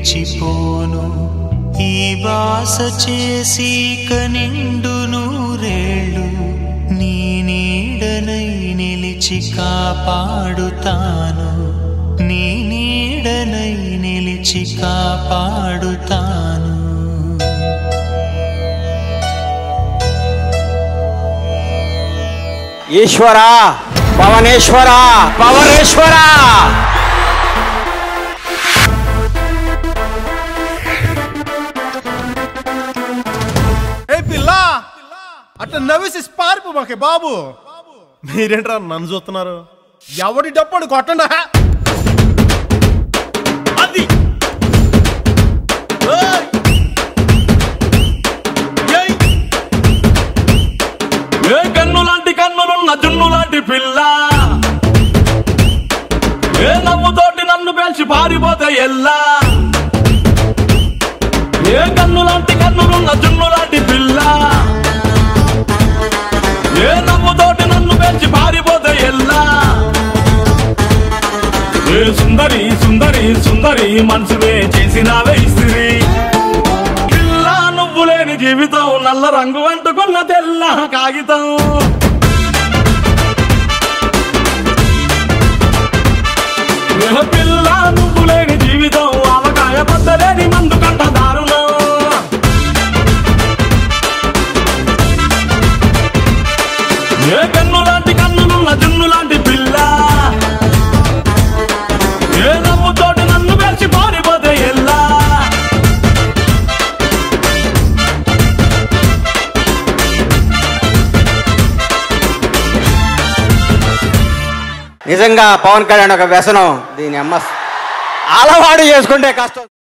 నిలిచిపోను ఈ బాస చేసి నిండు నూరేళ్ళు నీ నీడనై నిలిచి కాపాడుతాను నీ నీడనై నిలిచి కాపాడుతాను ఈశ్వరా పవనేశ్వరా పవనేశ్వరా ఏ పిల్ల అట్లా నవ్వేసి పారిపో మాకే బాబు మీరేంట్రా నన్ను చూస్తున్నారు ఎవడి డప్పుడు కొట్టండా అది ఏయ్! ఏయ్! ఏ కన్ను లాంటి కన్నులున్న జున్ను లాంటి పిల్ల ఏ నవ్వుతోటి నన్ను పేల్చి పారిపోతే ఎల్లా ఏ కన్ను లాంటి కన్నులున్న జున్ను లాంటి పిల్ల ఏ నవ్వుతోటి నన్ను పేల్చి పారిపోతే ఎల్లా ఏ సుందరి సుందరి సుందరి మనసువే చేసినావే ఇస్త్రీ పిల్ల నువ్వు లేని జీవితం నల్ల రంగు అంటుకున్న తెల్ల కాగితం ఏ పిల్ల నువ్వు లేని జీవితం ఆవకాయ పద్దలేని మందు కంట దారుణం ఏ కన్ను లాంటి కన్నులున్న జున్ను లాంటి పిల్ల ఏ నవ్వుతోటి నన్ను పేర్చి పారిపోతే ఎల్లా నిజంగా పవన్ కళ్యాణ్ ఒక వ్యసనం దీని అమ్మ అలవాటు చేసుకుంటే కష్టం